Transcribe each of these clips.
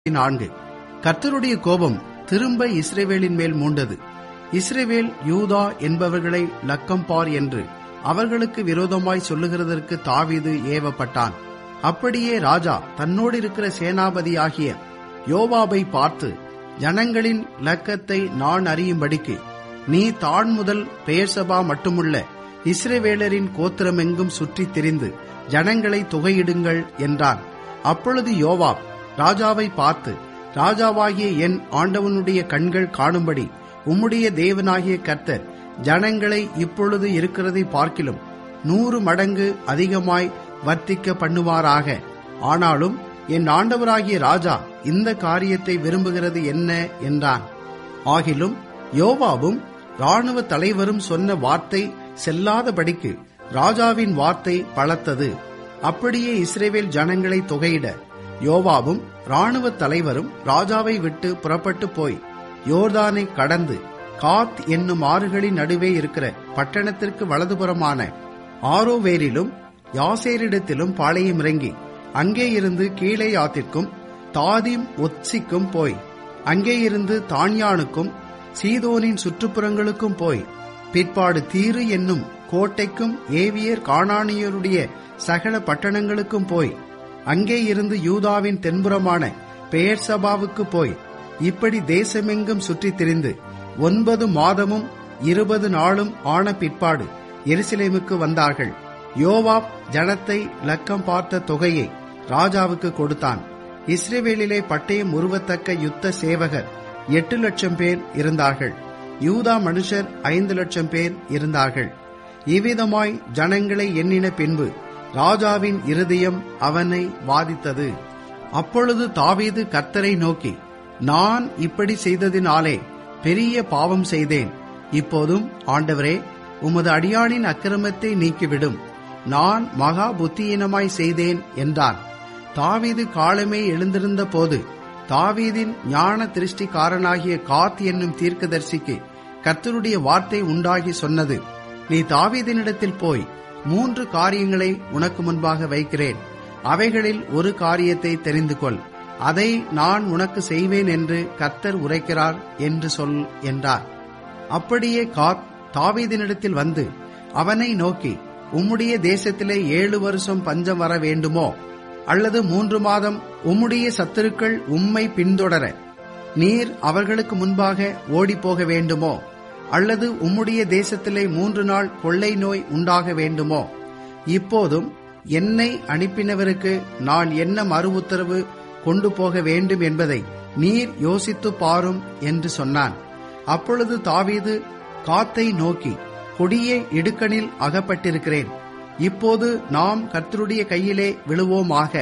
நான்கு கர்த்தருடைய கோபம் திரும்ப இஸ்ரவேலின் மேல் மூண்டது இஸ்ரவேல் யூதா என்பவர்களை லக்கம் பார் என்று அவர்களுக்கு விரோதமாய் சொல்லுகிறதற்கு தாவீது ஏவப்பட்டான் அப்படியே ராஜா தன்னோடு இருக்கிற சேனாபதியாகிய யோவாபை பார்த்து ஜனங்களின் லக்கத்தை நான் அறியும்படிக்கு நீ தான் முதல் பெயர்சபா மட்டுமுள்ள இஸ்ரவேலரின் கோத்திரமெங்கும் சுற்றித் திரிந்து ஜனங்களை தொகையிடுங்கள் என்றான் அப்பொழுது யோவாப் ராஜாவை பார்த்து ராஜாவாகிய என் ஆண்டவனுடைய கண்கள் காணும்படி உம்முடைய தேவனாகிய கர்த்தர் ஜனங்களை இப்பொழுது இருக்கிறதை பார்க்கிலும் நூறு மடங்கு அதிகமாய் வர்த்திக்க பண்ணுவாராக ஆனாலும் என் ஆண்டவராகிய ராஜா இந்த காரியத்தை விரும்புகிறது என்ன என்றான் ஆகிலும் யோவாவும் ராணுவ தலைவரும் சொன்ன வார்த்தை செல்லாதபடிக்கு ராஜாவின் வார்த்தை பலத்தது அப்படியே இஸ்ரேவேல் ஜனங்களை தொகையிட யோவாவும் ராணுவ தலைவரும் ராஜாவை விட்டு புறப்பட்டு போய் யோர்தானை கடந்து காத் என்னும் ஆறுகளின் நடுவே இருக்கிற பட்டணத்திற்கு வலதுபுறமான ஆரோவேரிலும் யாசேரிடத்திலும் பாளையம் இறங்கி அங்கே இருந்து கீழே யாத்திற்கும் தாதிம் ஒத்சிக்கும் போய் அங்கே இருந்து தான்யானுக்கும் சீதோனின் சுற்றுப்புறங்களுக்கும் போய் பிற்பாடு தீரு என்னும் கோட்டைக்கும் ஏவியர் காணானியருடைய சகல பட்டணங்களுக்கும் போய் அங்கே இருந்து யூதாவின் தென்புறமான பெயர் சபாவுக்கு போய் இப்படி தேசமெங்கும் சுற்றித் திரிந்து ஒன்பது மாதமும் இருபது நாளும் ஆன பிற்பாடு எருசலேமுக்கு வந்தார்கள் யோவாப் ஜனத்தை லக்கம் பார்த்த தொகையை ராஜாவுக்கு கொடுத்தான் இஸ்ரேவேலிலே பட்டயம் உருவத்தக்க யுத்த சேவகர் எட்டு லட்சம் பேர் இருந்தார்கள் யூதா மனுஷர் ஐந்து லட்சம் பேர் இருந்தார்கள் இவ்விதமாய் ஜனங்களை எண்ணின பின்பு ராஜாவின் இருதயம் அவனை வாதித்தது அப்பொழுது தாவீது கர்த்தரை நோக்கி நான் இப்படி செய்ததினாலே பெரிய பாவம் செய்தேன் இப்போதும் ஆண்டவரே உமது அடியானின் அக்கிரமத்தை நீக்கிவிடும் நான் மகா புத்தியீனமாய் செய்தேன் என்றான் தாவீது காலமே எழுந்திருந்த போது தாவீதின் ஞான திருஷ்டிக்காரனாகிய காத் என்னும் தீர்க்கதரிசிக்கு கர்த்தருடைய வார்த்தை உண்டாகி சொன்னது நீ தாவீதினிடத்தில் போய் மூன்று காரியங்களை உனக்கு முன்பாக வைக்கிறேன் அவைகளில் ஒரு காரியத்தை தெரிந்து கொள் அதை நான் உனக்கு செய்வேன் என்று கர்த்தர் உரைக்கிறார் என்று சொல் என்றார் அப்படியே காத் தாவீதினிடத்தில் வந்து அவனை நோக்கி உம்முடைய தேசத்திலே ஏழு வருஷம் பஞ்சம் வர வேண்டுமோ அல்லது மூன்று மாதம் உம்முடைய சத்துருக்கள் உம்மை பின்தொடர நீர் அவர்களுக்கு முன்பாக ஓடிப்போக வேண்டுமோ அல்லது உம்முடைய தேசத்திலே மூன்று நாள் கொள்ளை நோய் உண்டாக வேண்டுமோ இப்போதும் என்னை அனுப்பினவருக்கு நான் என்ன மறு உத்தரவு கொண்டு போக வேண்டும் என்பதை நீர் யோசித்து பாரும் என்று சொன்னான் அப்பொழுது தாவீது காத்தை நோக்கி கொடிய இடுக்கணில் அகப்பட்டிருக்கிறேன் இப்போது நாம் கர்த்தருடைய கையிலே விழுவோமாக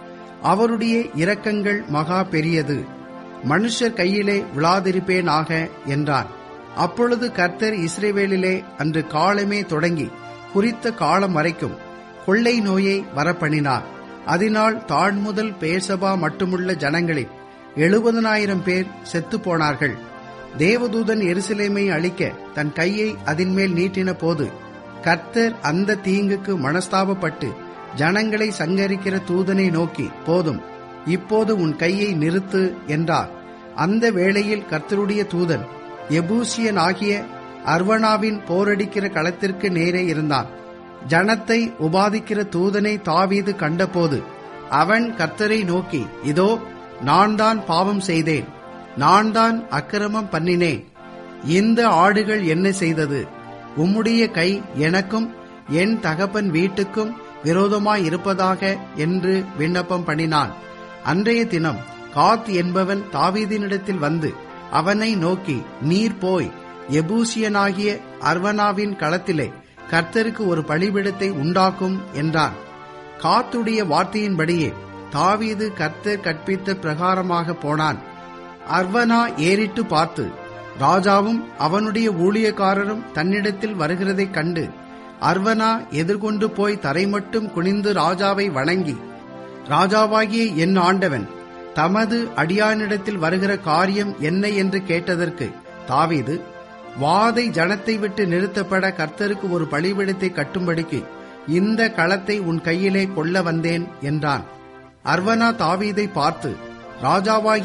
அவருடைய இரக்கங்கள் மகா பெரியது மனுஷர் கையிலே விழாதிருப்பேனாக என்றான் அப்பொழுது கர்த்தர் இஸ்ரேவேலிலே அன்று காலமே தொடங்கி குறித்த காலம் வரைக்கும் கொள்ளை நோயை வரப்பண்ணினார் அதனால் தாழ் முதல் பேசபா மட்டுமுள்ள ஜனங்களில் எழுபதனாயிரம் பேர் செத்து போனார்கள் தேவதூதன் எருசலேமை அழிக்க தன் கையை அதன் மேல் நீட்டின போது கர்த்தர் அந்த தீங்குக்கு மனஸ்தாபப்பட்டு ஜனங்களை சங்கரிக்கிற தூதனை நோக்கி போதும் இப்போது உன் கையை நிறுத்து என்றார் அந்த வேளையில் கர்த்தருடைய தூதன் எபூசியன் ஆகிய அர்வனாவின் போரடிக்கிற களத்திற்கு நேரே இருந்தான் ஜனத்தை உபாதிக்கிற தூதனை தாவீது கண்டபோது அவன் கர்த்தரை நோக்கி இதோ நான் தான் பாவம் செய்தேன் நான் தான் அக்கிரமம் பண்ணினேன் இந்த ஆடுகள் என்ன செய்தது உம்முடைய கை எனக்கும் என் தகப்பன் வீட்டுக்கும் விரோதமாய் இருப்பதாக என்று விண்ணப்பம் பண்ணினான் அன்றைய தினம் காத் என்பவன் தாவீதினிடத்தில் வந்து அவனை நோக்கி நீர் போய் எபூசியனாகிய அர்வனாவின் களத்திலே கர்த்தருக்கு ஒரு பலிபிடத்தை உண்டாக்கும் என்றான் காத்துடைய வார்த்தையின்படியே தாவீது கர்த்தர் கற்பித்த பிரகாரமாக போனான் அர்வனா ஏறிட்டு பார்த்து ராஜாவும் அவனுடைய ஊழியக்காரரும் தன்னிடத்தில் வருகிறதைக் கண்டு அர்வனா எதிர்கொண்டு போய் தரை மட்டும் குனிந்து ராஜாவை வணங்கி ராஜாவாகிய என் ஆண்டவன் தமது அடியானிடத்தில் வருகிற காரியம் என்ன என்று கேட்டதற்கு தாவீது வாதை ஜனத்தை விட்டு நிறுத்தப்பட கர்த்தருக்கு ஒரு பலிபிடத்தை கட்டும்படிக்கு இந்த களத்தை உன் கையிலே கொள்ள வந்தேன் என்றான் அர்வனா தாவீதை பார்த்து ராஜாவாகி